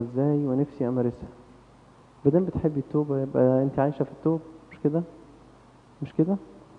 ازاي ونفسي امارسها بدل بتحبي التوبة يبقى انت عايشة في التوبة مش كده مش كده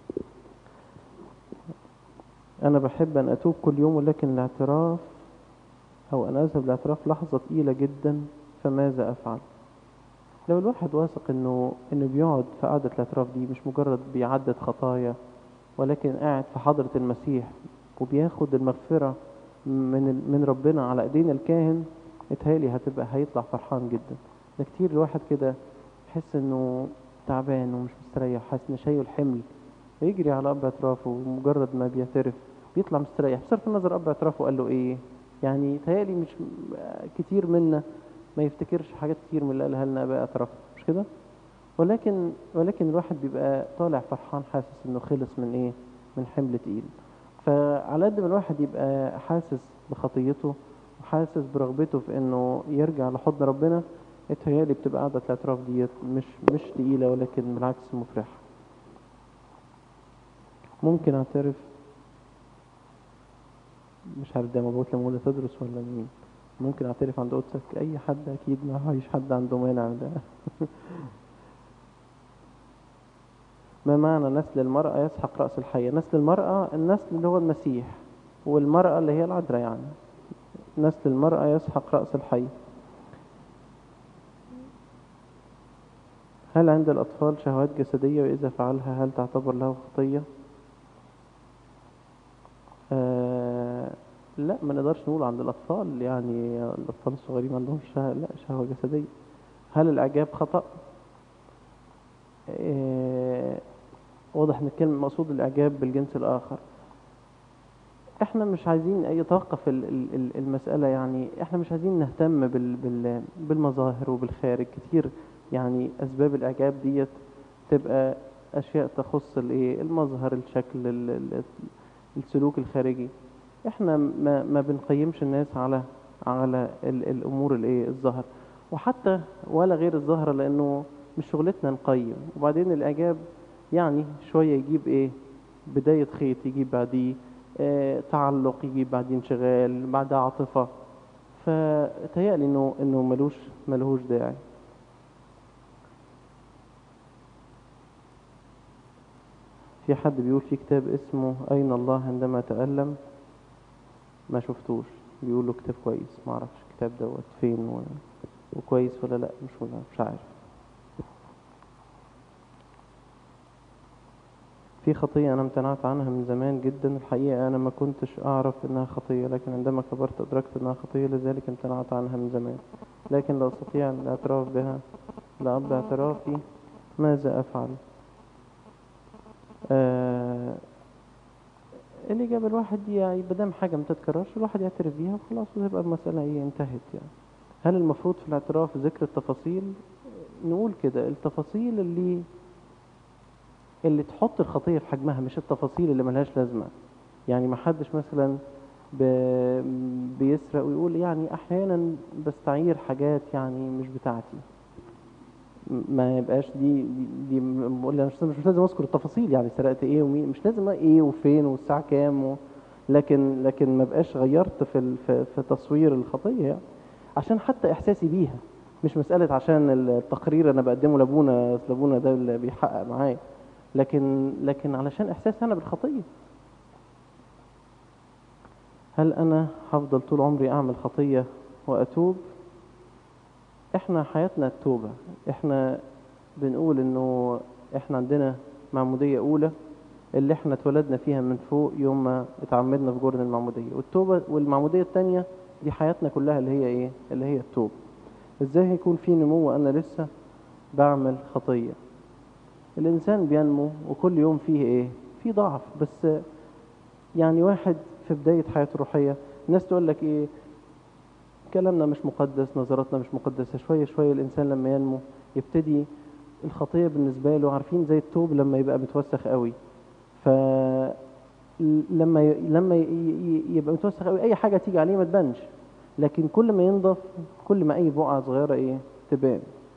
انا بحب ان اتوب كل يوم ولكن الاعتراف او ان اذهب لاعتراف لحظة تقيلة جدا فماذا افعل لو الواحد واثق انه انه بيقعد في قعدة الاعتراف دي مش مجرد بيعدد خطايا ولكن قاعد في حضرة المسيح وبياخد المغفرة من من ربنا على ايدين الكاهن اتهيألي هتبقى هيطلع فرحان جدا ده كتير الواحد كده يحس انه تعبان ومش مستريح حاسس ان شايل حمل فيجري على اب اعترافه ومجرد ما بيعترف بيطلع مستريح بصرف النظر اب اعترافه قال له ايه يعني تهيألي مش كتير منا ما يفتكرش حاجات كتير من اللي قالها لنا اباء اعتراف مش كده ولكن ولكن الواحد بيبقى طالع فرحان حاسس انه خلص من ايه من حمل تقيل فعلى قد ما الواحد يبقى حاسس بخطيته وحاسس برغبته في انه يرجع لحضن ربنا اتهيالي بتبقى قعدة الاعتراف ديت مش مش تقيلة ولكن بالعكس مفرحة ممكن اعترف مش عارف ده مبعوث لمولى تدرس ولا مين ممكن اعترف عند قدسك اي حد اكيد ما فيش حد عنده مانع ده ما معنى نسل المرأة يسحق رأس الحية نسل المرأة النسل اللي هو المسيح والمرأة اللي هي العذراء يعني نسل المرأة يسحق رأس الحي هل عند الأطفال شهوات جسدية وإذا فعلها هل تعتبر له خطية آه لا ما نقدرش نقول عند الأطفال يعني الأطفال الصغيرين ما عندهمش شهوة لا شهوة جسدية هل الإعجاب خطأ آه واضح ان الكلمة مقصود الإعجاب بالجنس الآخر احنا مش عايزين يتوقف المسألة يعني احنا مش عايزين نهتم بال بال بالمظاهر وبالخارج كتير يعني أسباب الإعجاب ديت تبقى أشياء تخص الإيه المظهر الشكل السلوك الخارجي احنا ما, ما بنقيمش الناس على على الأمور الإيه الظاهر وحتى ولا غير الظاهرة لأنه مش شغلتنا نقيم وبعدين الإعجاب يعني شوية يجيب إيه بداية خيط يجيب بعديه آه تعلق يجيب بعدين انشغال بعدها عاطفة فتهيألي إنه إنه ملوش ملهوش داعي في حد بيقول في كتاب اسمه أين الله عندما تألم ما شفتوش بيقولوا كتاب كويس ما اعرفش الكتاب دوت فين و... وكويس ولا لا مش ولا مش عارف في خطية أنا امتنعت عنها من زمان جدا الحقيقة أنا ما كنتش أعرف إنها خطية لكن عندما كبرت أدركت إنها خطية لذلك امتنعت عنها من زمان لكن لا أستطيع الاعتراف بها لأب اعترافي ماذا أفعل آه الإجابة الواحد يعني بدام حاجة ما تتكررش الواحد يعترف بيها وخلاص وتبقى المسألة إيه انتهت يعني هل المفروض في الاعتراف ذكر التفاصيل نقول كده التفاصيل اللي اللي تحط الخطية في حجمها مش التفاصيل اللي ملهاش لازمة يعني ما حدش مثلا ب... بيسرق ويقول يعني أحيانا بستعير حاجات يعني مش بتاعتي ما يبقاش دي دي, دي بقول مش, مش لازم اذكر التفاصيل يعني سرقت ايه ومين مش لازم ايه وفين والساعه كام و... لكن لكن ما بقاش غيرت في ال... في, في تصوير الخطيه يعني عشان حتى احساسي بيها مش مساله عشان التقرير انا بقدمه لابونا اصل ابونا ده اللي بيحقق معايا لكن لكن علشان احساسي انا بالخطيه هل انا هفضل طول عمري اعمل خطيه واتوب احنا حياتنا التوبة احنا بنقول انه احنا عندنا معمودية اولى اللي احنا اتولدنا فيها من فوق يوم ما اتعمدنا في جرن المعمودية والتوبة والمعمودية التانية دي حياتنا كلها اللي هي ايه اللي هي التوبة ازاي هيكون في نمو انا لسه بعمل خطية الانسان بينمو وكل يوم فيه ايه في ضعف بس يعني واحد في بداية حياته الروحية الناس تقول لك ايه كلامنا مش مقدس نظراتنا مش مقدسة شوية شوية الإنسان لما ينمو يبتدي الخطية بالنسبة له عارفين زي التوب لما يبقى متوسخ قوي ف لما ي... لما ي... يبقى متوسخ قوي أي حاجة تيجي عليه ما تبانش لكن كل ما ينضف كل ما أي بقعة صغيرة إيه تبان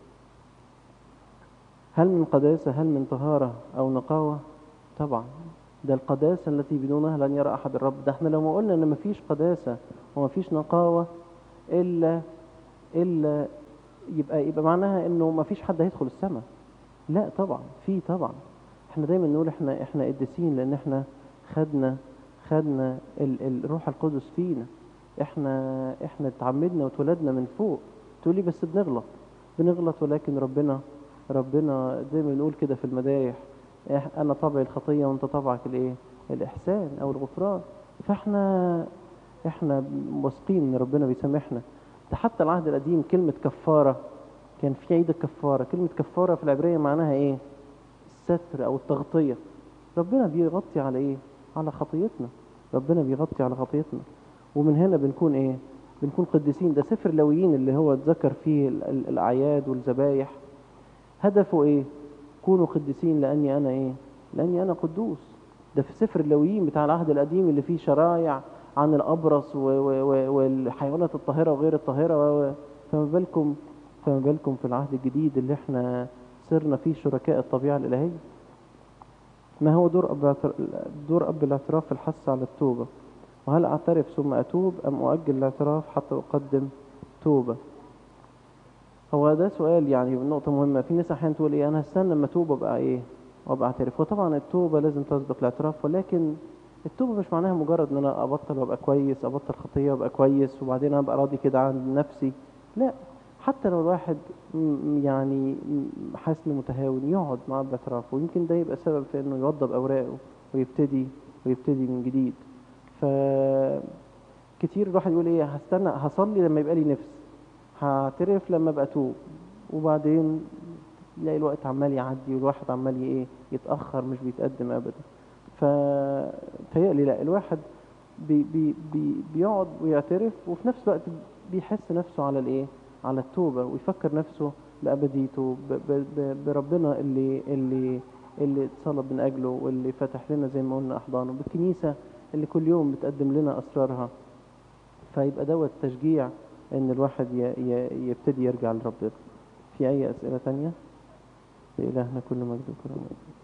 هل من قداسة هل من طهارة أو نقاوة طبعا ده القداسة التي بدونها لن يرى أحد الرب ده احنا لو ما قلنا إن مفيش قداسة ومفيش نقاوة إلا الا يبقى يبقى معناها انه ما فيش حد هيدخل السماء لا طبعا في طبعا احنا دايما نقول احنا احنا قديسين لان احنا خدنا خدنا ال- الروح القدس فينا احنا احنا اتعمدنا واتولدنا من فوق تقولي بس بنغلط بنغلط ولكن ربنا ربنا زي ما بنقول كده في المدايح إح- انا طبعي الخطيه وانت طبعك الايه الاحسان او الغفران فاحنا احنا واثقين ان ربنا بيسامحنا ده حتى العهد القديم كلمه كفاره كان في عيد الكفاره كلمه كفاره في العبريه معناها ايه الستر او التغطيه ربنا بيغطي على ايه على خطيتنا ربنا بيغطي على خطيتنا ومن هنا بنكون ايه بنكون قديسين ده سفر اللويين اللي هو اتذكر فيه ال- ال- الاعياد والذبايح هدفه ايه كونوا قديسين لاني انا ايه لاني انا قدوس ده في سفر اللويين بتاع العهد القديم اللي فيه شرايع عن الابرص و- و- و- والحيوانات الطاهره وغير الطاهره و- و- فما بالكم فما بالكم في العهد الجديد اللي احنا صرنا فيه شركاء الطبيعه الالهيه ما هو دور أب الاعتر- دور أب الاعتراف في الحث على التوبة وهل أعترف ثم أتوب أم أؤجل الاعتراف حتى أقدم توبة هو ده سؤال يعني نقطة مهمة في ناس أحيانا تقول إيه أنا هستنى لما أتوب أبقى إيه وأبقى أعترف وطبعا التوبة لازم تسبق الاعتراف ولكن التوبة مش معناها مجرد إن أنا أبطل وأبقى كويس أبطل خطية وأبقى كويس وبعدين أبقى راضي كده عن نفسي لا حتى لو الواحد م- يعني م- حاسس انه متهاون يقعد مع باعتراف ويمكن ده يبقى سبب في انه يوضب اوراقه ويبتدي ويبتدي من جديد ف كتير الواحد يقول ايه هستنى هصلي لما يبقى لي نفس هعترف لما ابقى توب وبعدين تلاقي الوقت عمال يعدي والواحد عمال ايه يتاخر مش بيتقدم ابدا فتهيألي لا الواحد بي بي بي بيقعد ويعترف وفي نفس الوقت بيحس نفسه على الايه على التوبه ويفكر نفسه بابديته ب- ب- ب- بربنا اللي اللي اللي اتصلب من اجله واللي فتح لنا زي ما قلنا احضانه بالكنيسه اللي كل يوم بتقدم لنا اسرارها فيبقى دوت تشجيع ان الواحد ي- ي- يبتدي يرجع لربنا في اي اسئله تانية لإلهنا كل مجد وكرامه